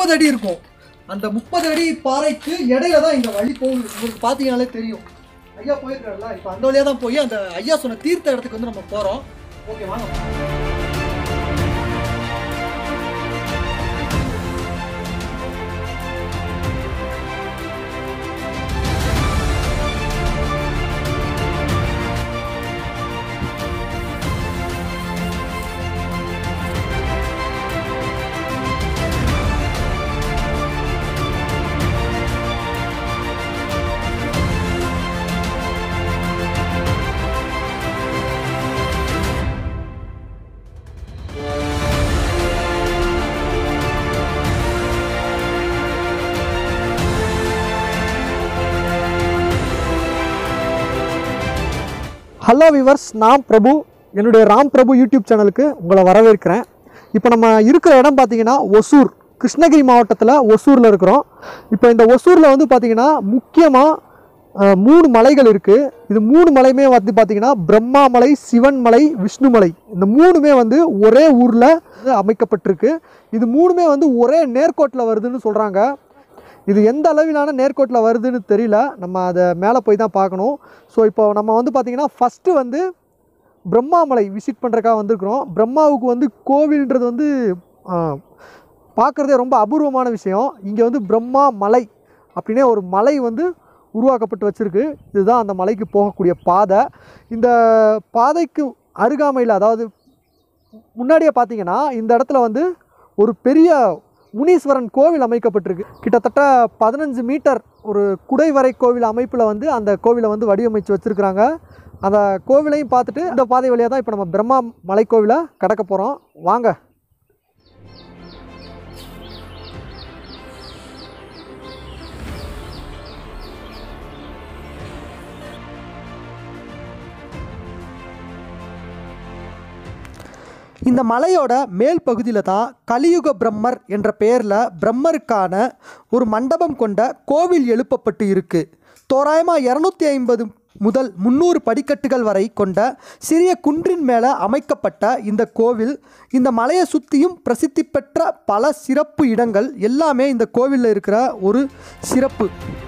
முப்பது அடி இருக்கும் அந்த முப்பது அடி பாறைக்கு இடையில தான் இந்த வழி போகுது உங்களுக்கு பார்த்தீங்கனாலே தெரியும் ஐயா போயிருக்காருல்ல இப்போ அந்த வழியாக தான் போய் அந்த ஐயா சொன்ன தீர்த்த இடத்துக்கு வந்து நம்ம போகிறோம் ஓகே வாங்க ஹலோ விவர்ஸ் நான் பிரபு என்னுடைய ராம் பிரபு யூடியூப் சேனலுக்கு உங்களை வரவேற்கிறேன் இப்போ நம்ம இருக்கிற இடம் பார்த்தீங்கன்னா ஒசூர் கிருஷ்ணகிரி மாவட்டத்தில் ஒசூரில் இருக்கிறோம் இப்போ இந்த ஒசூரில் வந்து பார்த்தீங்கன்னா முக்கியமாக மூணு மலைகள் இருக்குது இது மூணு மலையுமே வந்து பார்த்தீங்கன்னா பிரம்மா மலை சிவன் மலை விஷ்ணு மலை இந்த மூணுமே வந்து ஒரே ஊரில் அமைக்கப்பட்டிருக்கு இது மூணுமே வந்து ஒரே நேர்கோட்டில் வருதுன்னு சொல்கிறாங்க இது எந்த அளவிலான நேர்கோட்டில் வருதுன்னு தெரியல நம்ம அதை மேலே போய் தான் பார்க்கணும் ஸோ இப்போ நம்ம வந்து பார்த்திங்கன்னா ஃபஸ்ட்டு வந்து பிரம்மாமலை விசிட் பண்ணுறக்காக வந்திருக்கிறோம் பிரம்மாவுக்கு வந்து கோவில்ன்றது வந்து பார்க்குறதே ரொம்ப அபூர்வமான விஷயம் இங்கே வந்து பிரம்மா மலை அப்படின்னே ஒரு மலை வந்து உருவாக்கப்பட்டு வச்சுருக்கு இதுதான் அந்த மலைக்கு போகக்கூடிய பாதை இந்த பாதைக்கு அருகாமையில் அதாவது முன்னாடியே பார்த்தீங்கன்னா இந்த இடத்துல வந்து ஒரு பெரிய முனீஸ்வரன் கோவில் அமைக்கப்பட்டிருக்கு கிட்டத்தட்ட பதினஞ்சு மீட்டர் ஒரு குடைவரை கோவில் அமைப்பில் வந்து அந்த கோவிலை வந்து வடிவமைச்சு வச்சுருக்குறாங்க அந்த கோவிலையும் பார்த்துட்டு இந்த பாதை வழியாக தான் இப்போ நம்ம பிரம்மா மலை கோவிலை கடக்க போகிறோம் வாங்க இந்த மலையோட மேல் பகுதியில் தான் கலியுக பிரம்மர் என்ற பெயரில் பிரம்மருக்கான ஒரு மண்டபம் கொண்ட கோவில் எழுப்பப்பட்டு இருக்கு தோராயமாக இரநூத்தி ஐம்பது முதல் முந்நூறு படிக்கட்டுகள் வரை கொண்ட சிறிய குன்றின் மேலே அமைக்கப்பட்ட இந்த கோவில் இந்த மலையை சுற்றியும் பிரசித்தி பெற்ற பல சிறப்பு இடங்கள் எல்லாமே இந்த கோவிலில் இருக்கிற ஒரு சிறப்பு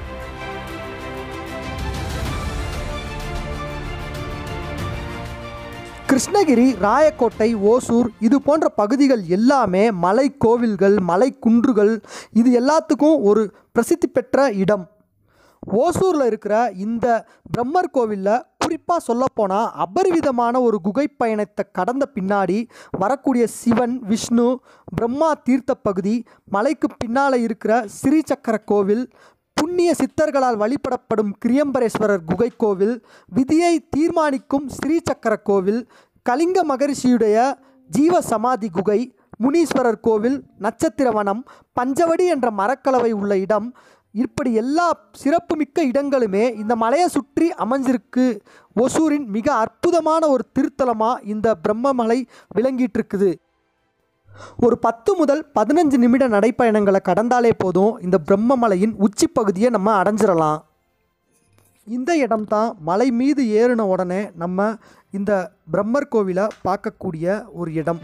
கிருஷ்ணகிரி ராயக்கோட்டை ஓசூர் இது போன்ற பகுதிகள் எல்லாமே மலை கோவில்கள் மலை குன்றுகள் இது எல்லாத்துக்கும் ஒரு பிரசித்தி பெற்ற இடம் ஓசூரில் இருக்கிற இந்த பிரம்மர் கோவிலில் குறிப்பாக சொல்லப்போனால் அபரிவிதமான ஒரு குகை பயணத்தை கடந்த பின்னாடி வரக்கூடிய சிவன் விஷ்ணு பிரம்மா தீர்த்த பகுதி மலைக்கு பின்னால் இருக்கிற ஸ்ரீசக்கர கோவில் புண்ணிய சித்தர்களால் வழிபடப்படும் கிரியம்பரேஸ்வரர் குகை கோவில் விதியை தீர்மானிக்கும் ஸ்ரீசக்கர கோவில் கலிங்க மகரிஷியுடைய ஜீவ சமாதி குகை முனீஸ்வரர் கோவில் நட்சத்திரவனம் பஞ்சவடி என்ற மரக்கலவை உள்ள இடம் இப்படி எல்லா சிறப்புமிக்க இடங்களுமே இந்த மலையை சுற்றி அமைஞ்சிருக்கு ஒசூரின் மிக அற்புதமான ஒரு திருத்தலமாக இந்த பிரம்மமலை விளங்கிட்டு இருக்குது ஒரு பத்து முதல் பதினஞ்சு நிமிட நடைப்பயணங்களை கடந்தாலே போதும் இந்த பிரம்மமலையின் உச்சி பகுதியை நம்ம அடைஞ்சிடலாம் இந்த இடம்தான் மலை மீது ஏறின உடனே நம்ம இந்த பிரம்மர் கோவிலை பார்க்கக்கூடிய ஒரு இடம்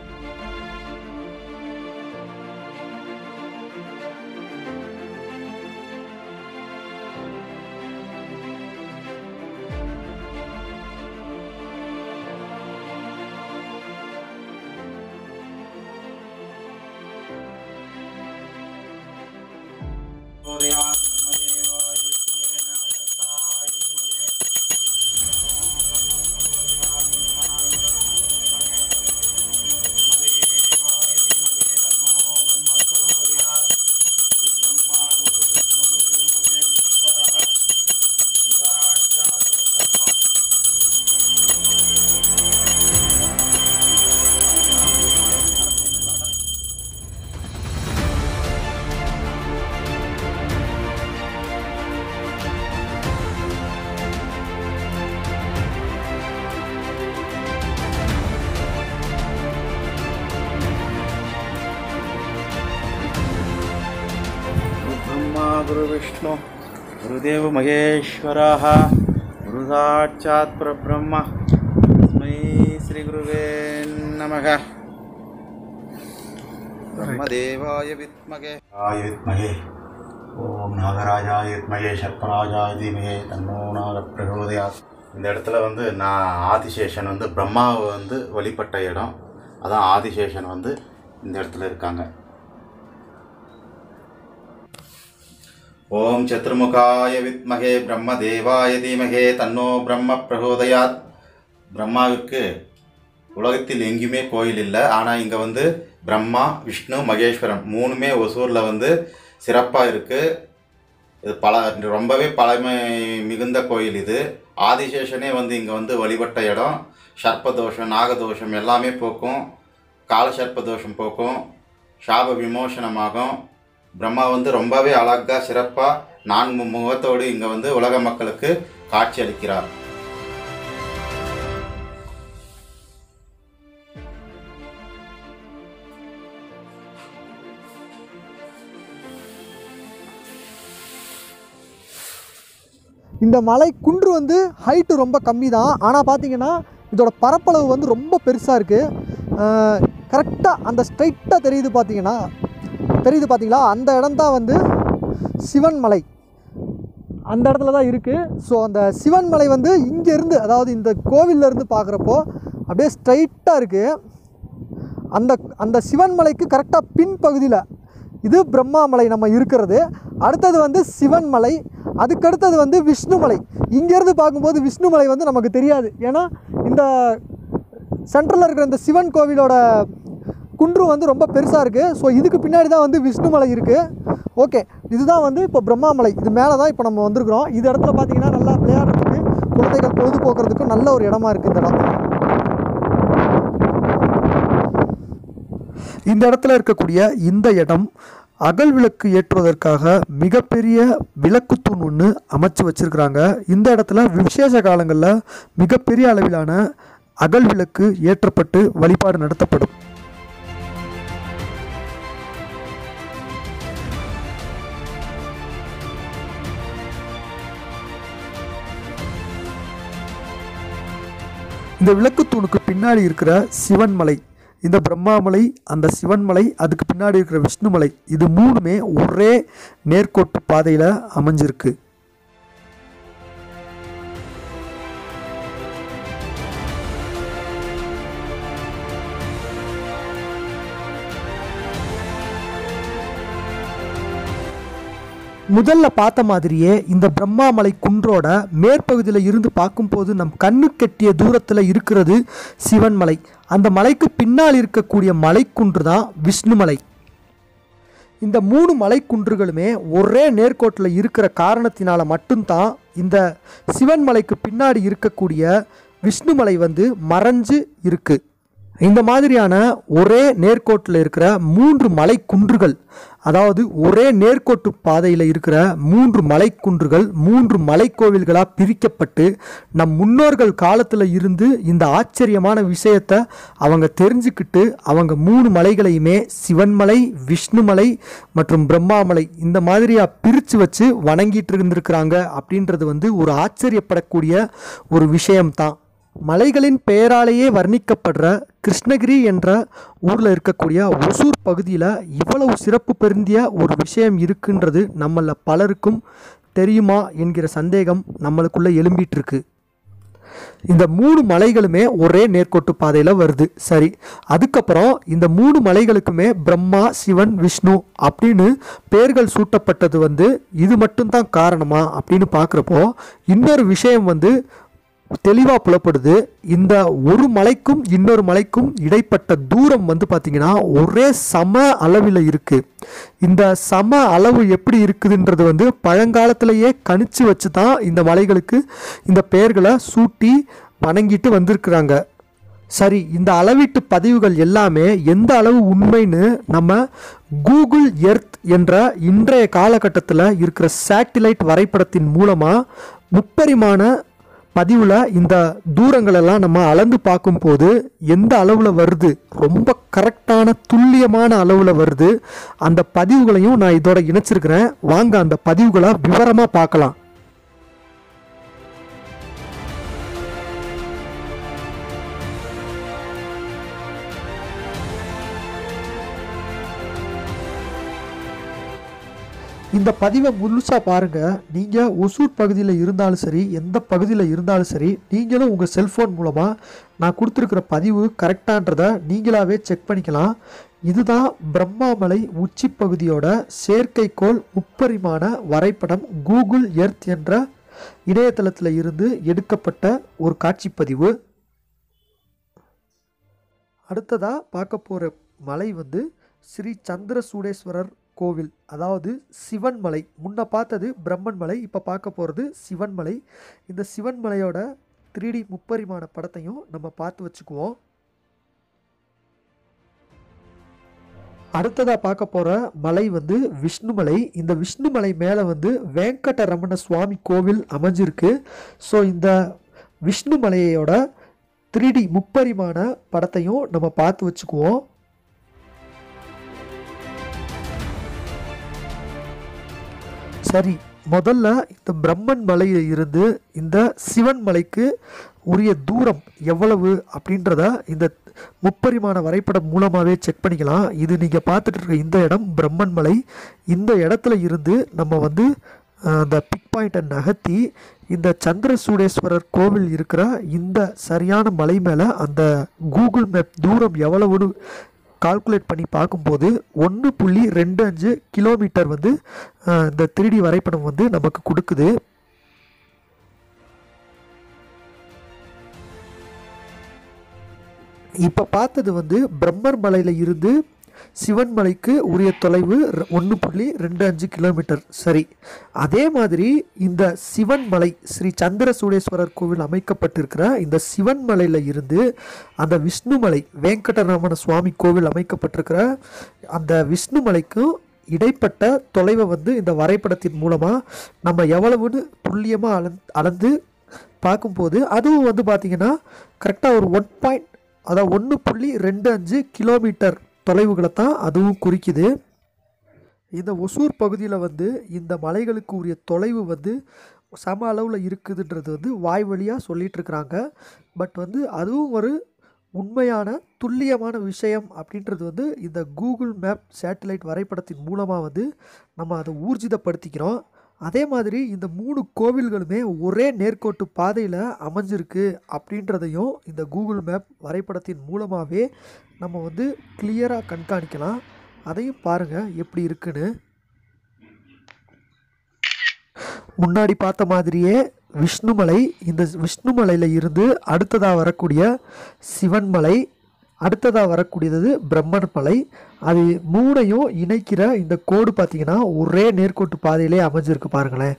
ब्रह्मा गुरुविष्णु गुरुदेव महेश्वरः गुरुसाक्षात् परब्रह्म तस्मै श्रीगुरुवे नमः ब्रह्मदेवाय विद्महे ஆயுத்மகே ஓம் நாகராஜாய வித்மகே சர்ப்பராஜாய தீமகே தன்னோ நாக பிரகோதயா இந்த இடத்துல வந்து நான் ஆதிசேஷன் வந்து பிரம்மாவை வந்து வழிபட்ட இடம் அதான் ஆதிசேஷன் வந்து இந்த இடத்துல இருக்காங்க ஓம் சத்ருமுகாய வித்மகே பிரம்ம தேவாய தீமகே தன்னோ பிரம்ம பிரகோதயாத் பிரம்மாவுக்கு உலகத்தில் எங்கேயுமே கோயில் இல்லை ஆனால் இங்கே வந்து பிரம்மா விஷ்ணு மகேஸ்வரன் மூணுமே ஒசூரில் வந்து சிறப்பாக இருக்குது இது பல ரொம்பவே பழமை மிகுந்த கோயில் இது ஆதிசேஷனே வந்து இங்கே வந்து வழிபட்ட இடம் சர்ப்பதோஷம் நாகதோஷம் எல்லாமே போக்கும் காலசர்ப்ப தோஷம் போக்கும் சாப விமோசனமாகும் பிரம்மா வந்து ரொம்பவே அழகாக சிறப்பாக நான்கு முகத்தோடு இங்கே வந்து உலக மக்களுக்கு காட்சி அளிக்கிறார் இந்த மலை குன்று வந்து ஹைட்டு ரொம்ப கம்மி தான் ஆனால் பார்த்தீங்கன்னா இதோட பரப்பளவு வந்து ரொம்ப பெருசாக இருக்குது கரெக்டாக அந்த ஸ்ட்ரைட்டாக தெரியுது பார்த்தீங்கன்னா தெரியுது பார்த்தீங்களா அந்த இடம் தான் வந்து சிவன் மலை அந்த இடத்துல தான் இருக்குது ஸோ அந்த சிவன் மலை வந்து இங்கேருந்து அதாவது இந்த கோவில்ல இருந்து பார்க்குறப்போ அப்படியே ஸ்ட்ரைட்டாக இருக்குது அந்த அந்த சிவன் மலைக்கு கரெக்டாக பின்பகுதியில் இது பிரம்மாமலை நம்ம இருக்கிறது அடுத்தது வந்து சிவன் மலை அதுக்கடுத்தது வந்து விஷ்ணுமலை இங்கேருந்து பார்க்கும்போது விஷ்ணுமலை வந்து நமக்கு தெரியாது ஏன்னா இந்த சென்ட்ரலில் இருக்கிற இந்த சிவன் கோவிலோட குன்று வந்து ரொம்ப பெருசாக இருக்குது ஸோ இதுக்கு பின்னாடி தான் வந்து விஷ்ணுமலை இருக்குது ஓகே இதுதான் வந்து இப்போ பிரம்மாமலை இது மேலே தான் இப்போ நம்ம வந்திருக்கிறோம் இது இடத்துல பார்த்தீங்கன்னா நல்லா விளையாடுறதுக்கு குழந்தைகள் பொழுதுபோக்குறதுக்கும் நல்ல ஒரு இடமா இருக்குது இந்த இடம் இந்த இடத்துல இருக்கக்கூடிய இந்த இடம் அகல் விளக்கு ஏற்றுவதற்காக மிகப்பெரிய விளக்குத்தூண் ஒன்று அமைச்சு வச்சிருக்கிறாங்க இந்த இடத்துல விசேஷ காலங்களில் மிகப்பெரிய அளவிலான அகல் விளக்கு ஏற்றப்பட்டு வழிபாடு நடத்தப்படும் இந்த விளக்குத்தூணுக்கு பின்னாடி இருக்கிற சிவன் மலை இந்த பிரம்மாமலை அந்த சிவன் மலை அதுக்கு பின்னாடி இருக்கிற விஷ்ணுமலை இது மூணுமே ஒரே நேர்கோட்டு பாதையில் அமைஞ்சிருக்கு முதல்ல பார்த்த மாதிரியே இந்த பிரம்மாமலை குன்றோட மேற்பகுதியில் இருந்து பார்க்கும்போது நம் கண்ணு கெட்டிய தூரத்தில் இருக்கிறது சிவன்மலை அந்த மலைக்கு பின்னால் இருக்கக்கூடிய மலைக்குன்று தான் விஷ்ணுமலை இந்த மூணு மலைக்குன்றுகளுமே ஒரே நேர்கோட்டில் இருக்கிற காரணத்தினால மட்டும்தான் இந்த சிவன்மலைக்கு பின்னாடி இருக்கக்கூடிய விஷ்ணுமலை வந்து மறைஞ்சு இருக்கு இந்த மாதிரியான ஒரே நேர்கோட்டில் இருக்கிற மூன்று மலைக்குன்றுகள் அதாவது ஒரே நேர்கோட்டு பாதையில் இருக்கிற மூன்று மலைக்குன்றுகள் மூன்று மலைக்கோவில்களாக பிரிக்கப்பட்டு நம் முன்னோர்கள் காலத்தில் இருந்து இந்த ஆச்சரியமான விஷயத்தை அவங்க தெரிஞ்சுக்கிட்டு அவங்க மூணு மலைகளையுமே சிவன்மலை விஷ்ணுமலை மற்றும் பிரம்மாமலை இந்த மாதிரியாக பிரித்து வச்சு வணங்கிட்டு இருந்திருக்கிறாங்க அப்படின்றது வந்து ஒரு ஆச்சரியப்படக்கூடிய ஒரு விஷயம்தான் மலைகளின் பெயராலேயே வர்ணிக்கப்படுற கிருஷ்ணகிரி என்ற ஊரில் இருக்கக்கூடிய ஒசூர் பகுதியில் இவ்வளவு சிறப்பு பொருந்திய ஒரு விஷயம் இருக்குன்றது நம்மள பலருக்கும் தெரியுமா என்கிற சந்தேகம் நம்மளுக்குள்ள எழும்பிட்டு இருக்கு இந்த மூணு மலைகளுமே ஒரே நேர்கோட்டு பாதையில் வருது சரி அதுக்கப்புறம் இந்த மூணு மலைகளுக்குமே பிரம்மா சிவன் விஷ்ணு அப்படின்னு பெயர்கள் சூட்டப்பட்டது வந்து இது மட்டும்தான் காரணமா அப்படின்னு பார்க்குறப்போ இன்னொரு விஷயம் வந்து தெளிவாக புலப்படுது இந்த ஒரு மலைக்கும் இன்னொரு மலைக்கும் இடைப்பட்ட தூரம் வந்து பார்த்திங்கன்னா ஒரே சம அளவில் இருக்குது இந்த சம அளவு எப்படி இருக்குதுன்றது வந்து பழங்காலத்திலேயே கணிச்சு வச்சு தான் இந்த மலைகளுக்கு இந்த பெயர்களை சூட்டி வணங்கிட்டு வந்திருக்கிறாங்க சரி இந்த அளவீட்டு பதிவுகள் எல்லாமே எந்த அளவு உண்மைன்னு நம்ம கூகுள் எர்த் என்ற இன்றைய காலகட்டத்தில் இருக்கிற சேட்டிலைட் வரைபடத்தின் மூலமாக முப்பரிமாண பதிவில் இந்த தூரங்கள் எல்லாம் நம்ம அளந்து பார்க்கும்போது எந்த அளவில் வருது ரொம்ப கரெக்டான துல்லியமான அளவில் வருது அந்த பதிவுகளையும் நான் இதோட இணைச்சிருக்கிறேன் வாங்க அந்த பதிவுகளை விவரமாக பார்க்கலாம் இந்த பதிவை முழுசாக பாருங்கள் நீங்கள் ஒசூர் பகுதியில் இருந்தாலும் சரி எந்த பகுதியில் இருந்தாலும் சரி நீங்களும் உங்கள் செல்ஃபோன் மூலமாக நான் கொடுத்துருக்குற பதிவு கரெக்டான்றதை நீங்களாவே செக் பண்ணிக்கலாம் இதுதான் பிரம்மாமலை உச்சி பகுதியோட செயற்கைக்கோள் முப்பரிமாண வரைபடம் கூகுள் எர்த் என்ற இணையதளத்தில் இருந்து எடுக்கப்பட்ட ஒரு காட்சிப்பதிவு அடுத்ததாக பார்க்க போகிற மலை வந்து ஸ்ரீ சந்திரசூடேஸ்வரர் கோவில் அதாவது சிவன் மலை முன்ன பார்த்தது பிரம்மன் மலை இப்போ பார்க்க போகிறது சிவன் மலை இந்த சிவன் மலையோட த்ரீ டி முப்பரிமாண படத்தையும் நம்ம பார்த்து வச்சுக்குவோம் அடுத்ததாக பார்க்க போகிற மலை வந்து விஷ்ணுமலை இந்த விஷ்ணுமலை மேலே வந்து வேங்கடரமண சுவாமி கோவில் அமைஞ்சிருக்கு ஸோ இந்த விஷ்ணுமலையோட த்ரீ டி முப்பரிமாண படத்தையும் நம்ம பார்த்து வச்சுக்குவோம் சரி முதல்ல இந்த பிரம்மன் மலையில் இருந்து இந்த சிவன் மலைக்கு உரிய தூரம் எவ்வளவு அப்படின்றத இந்த முப்பரிமாண வரைபடம் மூலமாகவே செக் பண்ணிக்கலாம் இது நீங்கள் பார்த்துட்டு இருக்க இந்த இடம் பிரம்மன் மலை இந்த இடத்துல இருந்து நம்ம வந்து அஹ், அந்த பிக் பாயிண்ட்டை நகர்த்தி இந்த சந்திரசூடேஸ்வரர் கோவில் இருக்கிற இந்த சரியான மலை மேலே அந்த கூகுள் மேப் தூரம் எவ்வளவுன்னு கால்குலேட் பண்ணி பார்க்கும்போது ஒன்று புள்ளி ரெண்டு அஞ்சு கிலோமீட்டர் வந்து அஹ், இந்த 3D வரைபடம் வந்து நமக்கு கொடுக்குது இப்போ பார்த்தது வந்து பிரம்மர் மலையில் இருந்து சிவன் மலைக்கு உரிய தொலைவு ஒன்று புள்ளி ரெண்டு அஞ்சு கிலோமீட்டர் சரி அதே மாதிரி இந்த சிவன் மலை ஸ்ரீ சந்திரசூடேஸ்வரர் கோவில் அமைக்கப்பட்டிருக்கிற இந்த சிவன் மலையில் இருந்து அந்த விஷ்ணுமலை வேங்கடரமண சுவாமி கோவில் அமைக்கப்பட்டிருக்கிற அந்த விஷ்ணுமலைக்கும் இடைப்பட்ட தொலைவை வந்து இந்த வரைபடத்தின் மூலமாக நம்ம எவ்வளவுன்னு துல்லியமாக அளந் அளந்து பார்க்கும்போது அதுவும் வந்து பார்த்திங்கன்னா கரெக்டாக ஒரு ஒன் பாயிண்ட் அதாவது ஒன்று புள்ளி ரெண்டு அஞ்சு கிலோமீட்டர் தொலைவுகளை தான் அதுவும் குறிக்குது இந்த ஒசூர் பகுதியில் வந்து இந்த மலைகளுக்கு உரிய தொலைவு வந்து சம அளவில் இருக்குதுன்றது வந்து வாய் வழியாக சொல்லிட்டு இருக்கிறாங்க பட் வந்து அதுவும் ஒரு உண்மையான துல்லியமான விஷயம் அப்படின்றது வந்து இந்த கூகுள் மேப் சேட்டலைட் வரைபடத்தின் மூலமாக வந்து நம்ம அதை ஊர்ஜிதப்படுத்திக்கிறோம் அதே மாதிரி இந்த மூணு கோவில்களுமே ஒரே நேர்கோட்டு பாதையில் அமைஞ்சிருக்கு அப்படின்றதையும் இந்த கூகுள் மேப் வரைபடத்தின் மூலமாகவே நம்ம வந்து கிளியராக கண்காணிக்கலாம் அதையும் பாருங்கள் எப்படி இருக்குன்னு முன்னாடி பார்த்த மாதிரியே விஷ்ணுமலை இந்த விஷ்ணுமலையில் இருந்து அடுத்ததாக வரக்கூடிய சிவன்மலை அடுத்ததாக வரக்கூடியது பிரம்மன் மலை அது மூணையும் இணைக்கிற இந்த கோடு பார்த்தீங்கன்னா ஒரே நேர்கோட்டு பாதையிலே அமைஞ்சிருக்கு பாருங்களேன்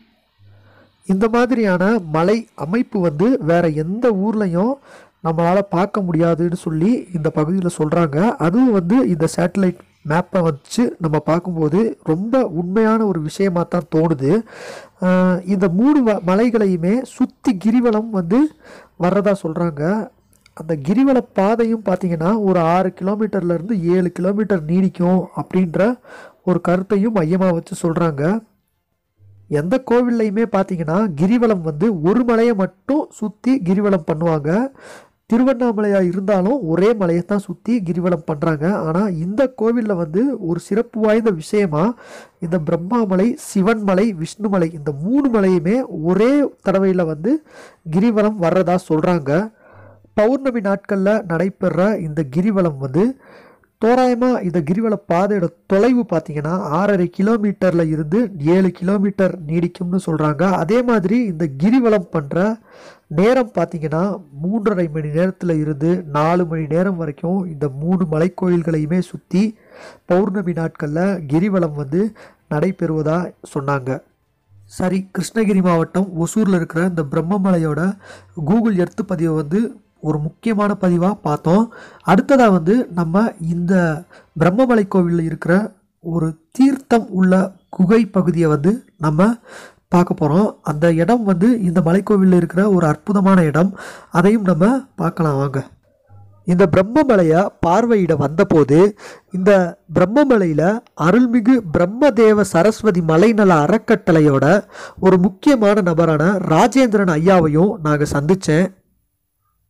இந்த மாதிரியான மலை அமைப்பு வந்து வேற எந்த ஊர்லேயும் நம்மளால் பார்க்க முடியாதுன்னு சொல்லி இந்த பகுதியில் சொல்கிறாங்க அதுவும் வந்து இந்த சேட்டலைட் மேப்பை வச்சு நம்ம பார்க்கும்போது ரொம்ப உண்மையான ஒரு விஷயமாக தான் தோணுது ஆஹ் இந்த மூணு வ- மலைகளையுமே சுற்றி கிரிவலம் வந்து வர்றதா சொல்கிறாங்க அந்த கிரிவல பாதையும் பார்த்தீங்கன்னா ஒரு ஆறு கிலோமீட்டர்லேருந்து ஏழு கிலோமீட்டர் நீடிக்கும் அப்படின்ற ஒரு கருத்தையும் மையமாக வச்சு சொல்கிறாங்க எந்த கோவில்லையுமே பார்த்தீங்கன்னா கிரிவலம் வந்து ஒரு மலையை மட்டும் சுற்றி கிரிவலம் பண்ணுவாங்க திருவண்ணாமலையாக இருந்தாலும் ஒரே மலையை தான் சுற்றி கிரிவலம் பண்ணுறாங்க ஆனால் இந்த கோவிலில் வந்து ஒரு சிறப்பு வாய்ந்த விஷயமா இந்த பிரம்மாமலை சிவன்மலை விஷ்ணுமலை இந்த மூணு மலையுமே ஒரே தடவையில் வந்து கிரிவலம் வர்றதா சொல்கிறாங்க பௌர்ணமி நாட்களில் நடைபெற இந்த கிரிவலம் வந்து தோராயமாக இந்த கிரிவல பாதையோட தொலைவு பார்த்தீங்கன்னா ஆறரை கிலோமீட்டரில் இருந்து ஏழு கிலோமீட்டர் நீடிக்கும்னு சொல்கிறாங்க அதே மாதிரி இந்த கிரிவலம் பண்ணுற நேரம் பார்த்தீங்கன்னா மூன்றரை மணி நேரத்தில் இருந்து நாலு மணி நேரம் வரைக்கும் இந்த மூணு மலைக்கோயில்களையுமே சுற்றி பௌர்ணமி நாட்களில் கிரிவலம் வந்து நடைபெறுவதா சொன்னாங்க சரி கிருஷ்ணகிரி மாவட்டம் ஒசூரில் இருக்கிற இந்த பிரம்மமலையோட கூகுள் எர்த்து பதிவை வந்து ஒரு முக்கியமான பதிவாக பார்த்தோம் அடுத்ததாக வந்து நம்ம இந்த பிரம்மமலை கோவிலில் இருக்கிற ஒரு தீர்த்தம் உள்ள குகை பகுதியை வந்து நம்ம பார்க்க போகிறோம் அந்த இடம் வந்து இந்த மலைக்கோவிலில் இருக்கிற ஒரு அற்புதமான இடம் அதையும் நம்ம பார்க்கலாம் வாங்க இந்த பிரம்மமலையை பார்வையிட வந்தபோது இந்த பிரம்மமலையில் அருள்மிகு பிரம்மதேவ சரஸ்வதி மலைநல அறக்கட்டளையோட ஒரு முக்கியமான நபரான ராஜேந்திரன் ஐயாவையும் நாங்கள் சந்தித்தேன்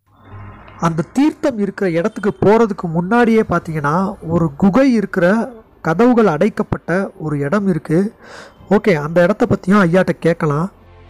அந்த தீர்த்தம் இருக்கிற இடத்துக்கு போகிறதுக்கு முன்னாடியே பார்த்தீங்கன்னா ஒரு குகை இருக்கிற கதவுகள் அடைக்கப்பட்ட ஒரு இடம் இருக்குது ஓகே அந்த இடத்த பற்றியும் ஐயாட்ட கேட்கலாம்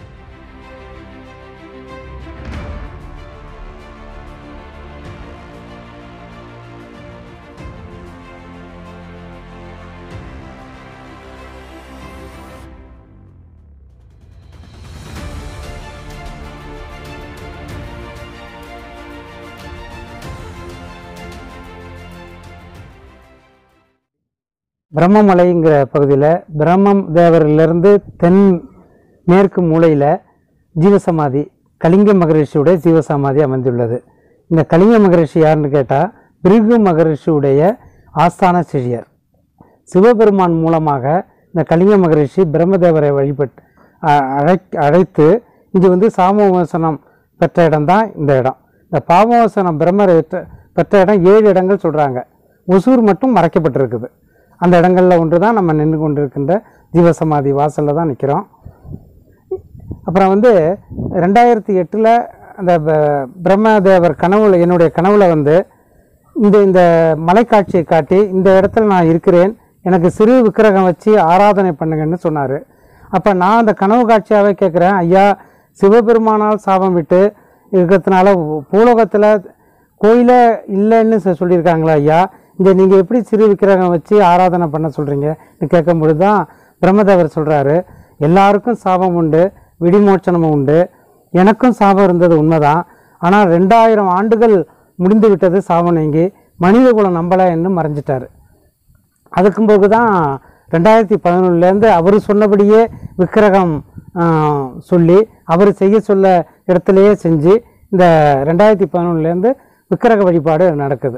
பிரம்மமலைங்கிற பகுதியில் பிரம்மம் தேவரிலிருந்து தென் மேற்கு மூலையில் ஜீவசமாதி கலிங்க மகரிஷியுடைய ஜீவசமாதி அமைந்துள்ளது இந்த கலிங்க மகரிஷி யாருன்னு கேட்டால் பிருகு மகரிஷியுடைய ஆஸ்தான சிறியர் சிவபெருமான் மூலமாக இந்த கலிங்க மகரிஷி பிரம்மதேவரை வழிபட்டு அ- அழை அழைத்து இங்கே வந்து சாமோவசனம் பெற்ற இடம்தான் இந்த இடம் இந்த பாமோவசனம் பிரம்மரை பெற்ற- பெற்ற இடம் ஏழு இடங்கள் சொல்கிறாங்க ஒசூர் மட்டும் மறைக்கப்பட்டிருக்குது அந்த இடங்களில் ஒன்று தான் நம்ம நின்று கொண்டிருக்கின்ற ஜீவசமாதி வாசலில் தான் நிற்கிறோம் அப்புறம் வந்து ரெண்டாயிரத்தி எட்டில் அந்த ப- பிரம்மதேவர் கனவுல என்னுடைய கனவுல வந்து இந்த இந்த மலைக்காட்சியை காட்டி இந்த இடத்துல நான் இருக்கிறேன் எனக்கு சிறு விக்கிரகம் வச்சு ஆராதனை பண்ணுங்கன்னு சொன்னார் அப்போ நான் அந்த கனவு காட்சியாகவே கேட்குறேன் ஐயா சிவபெருமானால் சாபம் விட்டு இருக்கிறதுனால பூலோகத்தில் கோயிலே இல்லைன்னு சொ- சொல்லியிருக்காங்களா ஐயா இங்கே நீங்கள் எப்படி சிறு விக்கிரகம் வச்சு ஆராதனை பண்ண சொல்கிறீங்கன்னு கேட்கும்பொழுது தான் பிரம்மதேவர் சொல்கிறாரு எல்லாருக்கும் சாபம் உண்டு விடிமோச்சனமும் உண்டு எனக்கும் சாபம் இருந்தது உண்மைதான் ஆனால் ரெண்டாயிரம் ஆண்டுகள் முடிந்து விட்டது சாபம் நீங்கி மனித குலம் நம்பலைன்னு மறைஞ்சிட்டாரு அதுக்கும் பிறகு தான் ரெண்டாயிரத்தி பதினொன்றுலேருந்து அவர் சொன்னபடியே விக்கிரகம் ஆ, சொல்லி அவர் செய்ய சொல்ல இடத்துலையே செஞ்சு இந்த ரெண்டாயிரத்தி பதினொன்றுலேருந்து விக்கிரக வழிபாடு நடக்குது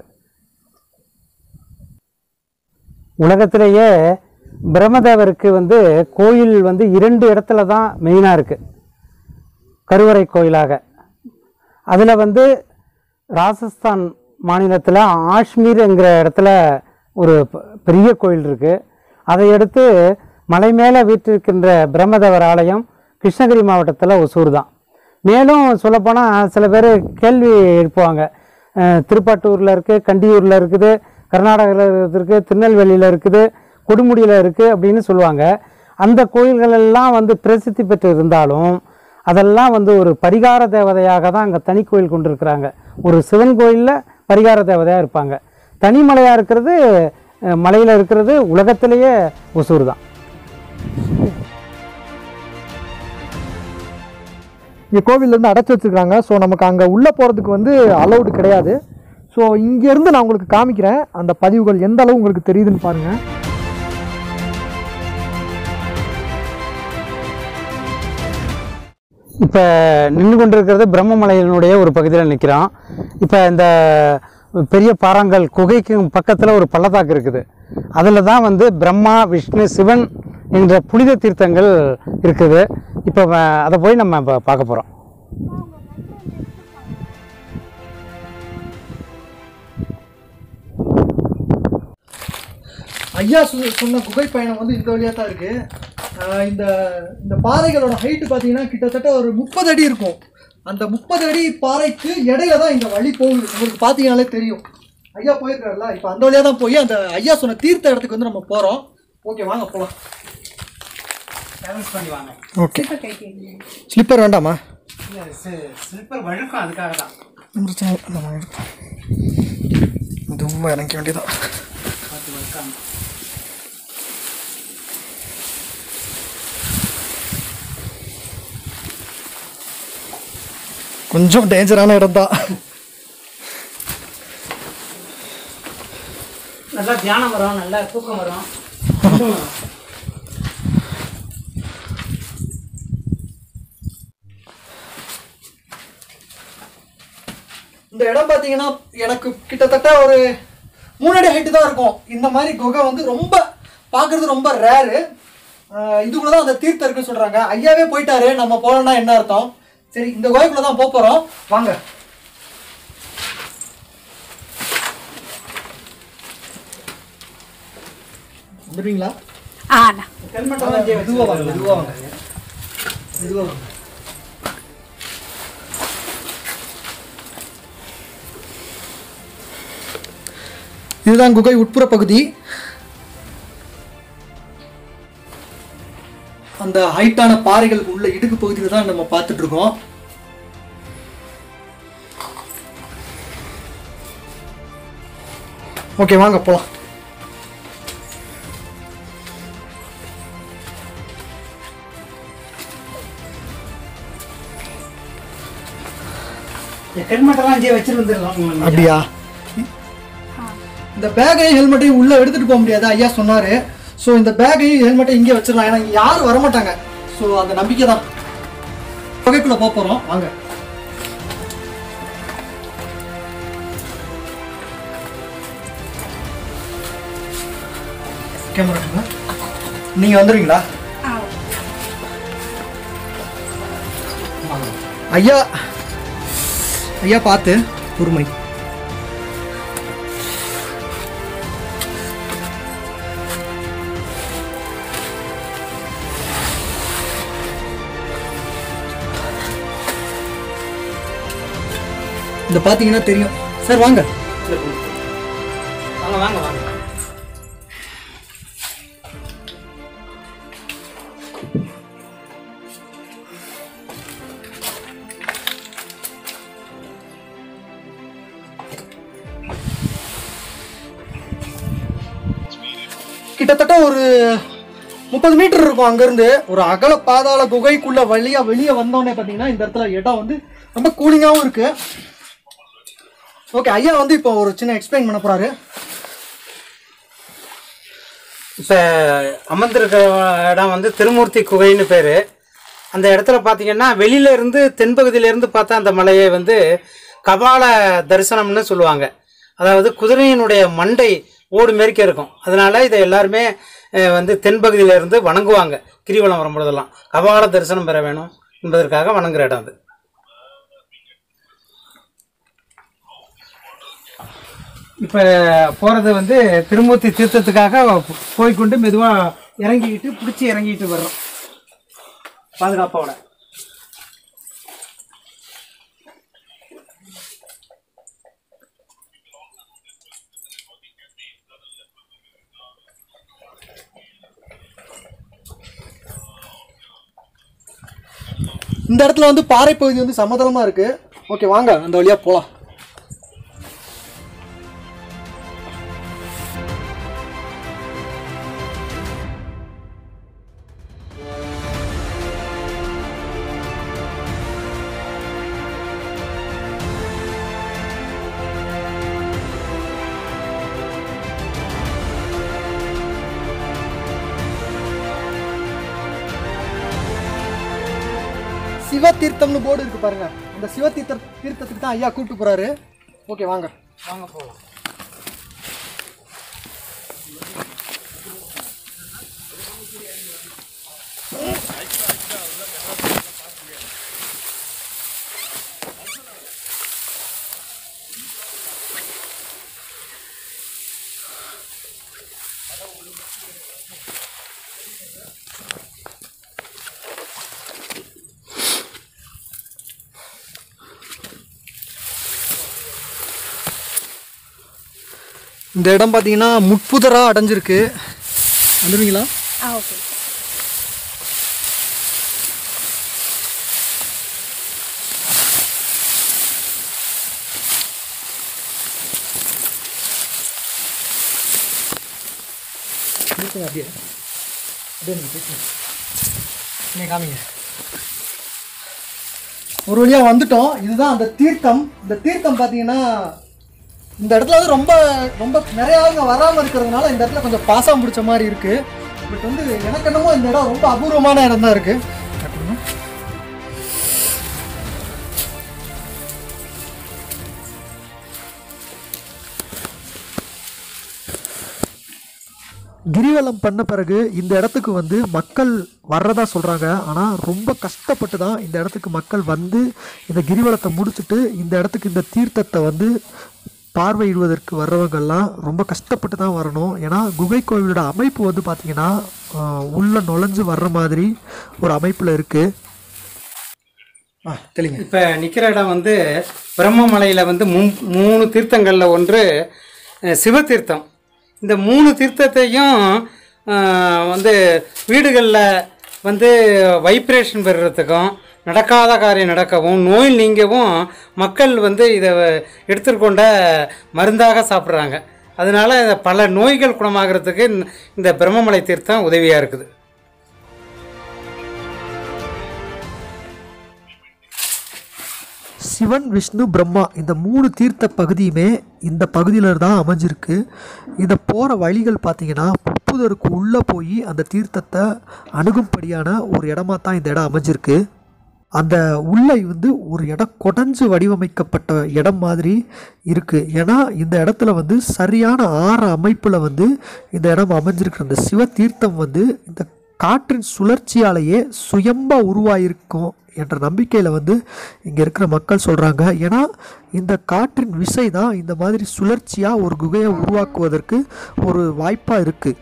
உலகத்திலேயே பிரம்மதேவருக்கு வந்து கோயில் வந்து இரண்டு இடத்துல தான் மெயினாக இருக்குது கருவறை கோயிலாக அதில் வந்து ராஜஸ்தான் மாநிலத்தில் ஆஷ்மீர் என்கிற இடத்துல ஒரு ப- பெரிய கோயில் இருக்குது அதை அடுத்து மலை மேலே வீற்றிருக்கின்ற பிரம்மதேவர் ஆலயம் கிருஷ்ணகிரி மாவட்டத்தில் ஒசூர் தான் மேலும் சொல்லப்போனால் சில பேர் கேள்வி எழுப்புவாங்க அஹ், திருப்பாட்டூரில் இருக்குது கண்டியூரில் இருக்குது கர்நாடகாவில் இருக்குது திருநெல்வேலியில் இருக்குது கொடுமுடியில் இருக்குது அப்படின்னு சொல்லுவாங்க அந்த கோயில்கள் எல்லாம் வந்து பிரசித்தி பெற்று இருந்தாலும் அதெல்லாம் வந்து ஒரு பரிகார தேவதையாக தான் அங்கே தனி கோயில் கொண்டிருக்கிறாங்க ஒரு சிவன் கோயிலில் பரிகார தேவதையாக இருப்பாங்க தனிமலையாக இருக்கிறது மலையில் இருக்கிறது உலகத்திலேயே ஒசூர் தான் இங்கே கோவில்லேருந்து அடைச்சி வச்சுருக்காங்க ஸோ நமக்கு அங்கே உள்ளே போகிறதுக்கு வந்து அலௌடு கிடையாது ஸோ இங்கேருந்து நான் உங்களுக்கு காமிக்கிறேன் அந்த பதிவுகள் எந்த அளவு உங்களுக்கு தெரியுதுன்னு பாருங்கள் இப்போ நின்று கொண்டிருக்கிறது பிரம்மமலையினுடைய ஒரு பகுதியில் நிற்கிறோம் இப்போ இந்த பெரிய பாறாங்கல் குகைக்கு பக்கத்தில் ஒரு பள்ளத்தாக்கு இருக்குது அதில் தான் வந்து பிரம்மா விஷ்ணு சிவன் என்ற புனித தீர்த்தங்கள் இருக்குது இப்போ வ- அதை போய் நம்ம இப்போ பார்க்க போகிறோம் ஐயா சொ- சொன்ன குகை பயணம் வந்து இந்த வழியாக தான் இருக்குது இந்த இந்த பாறைகளோட ஹைட்டு பார்த்தீங்கன்னா கிட்டத்தட்ட ஒரு முப்பது அடி இருக்கும் அந்த முப்பது அடி பாறைக்கு இடையில தான் இந்த வழி போகுது உங்களுக்கு பார்த்தீங்கனாலே தெரியும் ஐயா போயிருக்காருல்ல இப்போ அந்த வழியாக தான் போய் அந்த ஐயா சொன்ன தீர்த்த இடத்துக்கு வந்து நம்ம போகிறோம் ஓகே வாங்க போகலாம் ஓகே ஸ்லிப்பர் வேண்டாமா ஸ்லிப்பர் வழுக்கும் அதுக்காக தான் ஒண்ணும் பிரச்சனை இல்லை நம்ம எடுப்போம் மெதுவாக இறங்க வேண்டியதான் கொஞ்சம் டேஞ்சரான இடம் தான் நல்லா தியானம் வரும் நல்லா தூக்கம் வரும் இந்த இடம் பார்த்தீங்கன்னா எனக்கு கிட்டத்தட்ட ஒரு மூணு அடி ஹைட்டு தான் இருக்கும் இந்த மாதிரி குகை வந்து ரொம்ப பார்க்குறது ரொம்ப ரேரு இதுக்குள்ள தான் அந்த தீர்த்தம் இருக்குன்னு சொல்கிறாங்க ஐயாவே போயிட்டாரு நம்ம போகலன்னா என்ன அர்த்தம் சரி இந்த குகைக்குள்ள தான் போக போகிறோம் வாங்க வந்துடுவீங்களா ஆனா மெதுவாக வாங்க மெதுவாக வாங்க மெதுவாக வாங்க இதுதான் குகை உட்புற பகுதி அந்த ஹைட்டான பாறைகளுக்கு உள்ள இடுக்கு பகுதியில் தான் நம்ம பார்த்துட்டு இருக்கோம் ஓகே வாங்க போலாம் ஹெல்மெட்டெல்லாம் இங்கே வச்சுட்டு வந்துடலாம் அப்படியா இந்த பேக்கையும் ஹெல்மெட்டையும் உள்ள எடுத்துட்டு போக முடியாது ஐயா சொன்னாரு ஸோ இந்த பேக்கையும் ஹெல்மெட்டையும் இங்கே வச்சிடலாம் ஏன்னா இங்க யாரும் வரமாட்டாங்க ஸோ அந்த நம்பிக்கை தான் புகைக்குள்ள போக போறோம் வாங்க கேமரா நீங்க வந்துடுவீங்களா ஐயா ஐயா பார்த்து பொறுமை இந்த பார்த்தீங்கன்னா தெரியும் சார் வாங்க வாங்க வாங்க வாங்க கிட்டத்தட்ட ஒரு முப்பது மீட்டர் இருக்கும் அங்கேருந்து ஒரு அகல பாதாள குகைக்குள்ள வழியா வெளியே வந்தோடனே பார்த்தீங்கன்னா இந்த இடத்துல இடம் வந்து ரொம்ப கூலிங்காகவும் இருக்கு ஓகே ஐயா வந்து இப்போ ஒரு சின்ன எக்ஸ்பிளைன் பண்ண போறாரு இப்போ அமர்ந்திருக்க இடம் வந்து திருமூர்த்தி குகைன்னு பேர் அந்த இடத்துல பார்த்தீங்கன்னா வெளியில இருந்து தென்பகுதியில இருந்து பார்த்தா அந்த மலையை வந்து கபால தரிசனம்னு சொல்லுவாங்க அதாவது குதிரையினுடைய மண்டை ஓடு மேற்க இருக்கும் அதனால இதை எல்லாருமே அஹ், வந்து தென்பகுதியில இருந்து வணங்குவாங்க கிரிவலம் வரும்பொழுதெல்லாம் கபால தரிசனம் பெற வேணும் என்பதற்காக வணங்குற இடம் அது இப்போ போகிறது வந்து திருமூர்த்தி தீர்த்தத்துக்காக போய்க்கொண்டு மெதுவாக இறங்கிக்கிட்டு பிடிச்சி இறங்கிட்டு வர்றோம் பாதுகாப்போட இந்த இடத்துல வந்து பாறை பகுதி வந்து சமதளமா இருக்கு ஓகே வாங்க அந்த வழியா போலாம் சிவ தீர்த்தம்னு போர்டு இருக்கு பாருங்க அந்த சிவ தீர்த்த தீர்த்தத்துக்கு தான் ஐயா கூப்பிட்டு போறாரு ஓகே வாங்க வாங்க போகலாம் இந்த இடம் பார்த்தீங்கன்னா முட்புதரா அடைஞ்சிருக்கு வந்துடுவீங்களா ஆ ஓகே இருக்குங்க அப்படியே அப்படியே நீங்கள் பேசுங்க நீ காமிங்க ஒரு வழியாக வந்துட்டோம் இதுதான் அந்த தீர்த்தம் இந்த தீர்த்தம் பார்த்தீங்கன்னா இந்த இடத்துல வந்து ரொம்ப ரொம்ப நிறைய ஆளுங்க வராமல் இருக்கிறதுனால இந்த இடத்துல கொஞ்சம் பாசம் பிடிச்ச மாதிரி இருக்கு பட் வந்து எனக்கு என்னமோ இந்த இடம் ரொம்ப அபூர்வமான இடம் தான் இருக்கு காட்டுங்க. கிரிவலம் பண்ண பிறகு இந்த இடத்துக்கு வந்து மக்கள் வர்றதா சொல்கிறாங்க ஆனால் ரொம்ப கஷ்டப்பட்டு தான் இந்த இடத்துக்கு மக்கள் வந்து இந்த கிரிவலத்தை முடிச்சுட்டு இந்த இடத்துக்கு இந்த தீர்த்தத்தை வந்து பார்வையிடுவதற்கு வர்றவங்கெல்லாம் ரொம்ப கஷ்டப்பட்டு தான் வரணும் ஏன்னா குகை கோவிலோட அமைப்பு வந்து பார்த்திங்கன்னா உள்ளே நுழைஞ்சு வர்ற மாதிரி ஒரு அமைப்பில் இருக்குது ஆ தெளிங்க இப்போ நிற்கிற இடம் வந்து பிரம்மமலையில் வந்து மூ மூணு தீர்த்தங்களில் ஒன்று அஹ், சிவதீர்த்தம் இந்த மூணு தீர்த்தத்தையும் அஹ், வந்து வீடுகளில் வந்து வைப்ரேஷன் பெறுறதுக்கும் நடக்காத காரியம் நடக்கவும் நோய் நீங்கவும் மக்கள் வந்து இதை எடுத்துக்கொண்ட மருந்தாக சாப்பிட்றாங்க அதனால பல நோய்கள் குணமாகிறதுக்கு இந்த- இந்த பிரம்மமலை தீர்த்தம் உதவியாக இருக்குது சிவன் விஷ்ணு பிரம்மா இந்த மூணு தீர்த்த பகுதியுமே இந்த பகுதியில் தான் அமைஞ்சிருக்கு இதை போகிற வழிகள் பார்த்தீங்கன்னா புப்புதருக்கு உள்ளே போய் அந்த தீர்த்தத்தை அணுகும்படியான ஒரு இடமா தான் இந்த இடம் அமைஞ்சிருக்கு அந்த உள்ளே வந்து ஒரு இடம் கொடைஞ்சு வடிவமைக்கப்பட்ட இடம் மாதிரி இருக்குது ஏன்னா இந்த இடத்துல வந்து சரியான ஆற அமைப்பில் வந்து இந்த இடம் அமைஞ்சிருக்கு அந்த சிவ தீர்த்தம் வந்து இந்த காற்றின் சுழற்சியாலேயே சுயம்பா உருவாயிருக்கும் என்ற நம்பிக்கையில் வந்து இங்கே இருக்கிற மக்கள் சொல்கிறாங்க ஏன்னா இந்த காற்றின் விசை தான் இந்த மாதிரி சுழற்சியாக ஒரு குகையை உருவாக்குவதற்கு ஒரு வாய்ப்பாக இருக்குது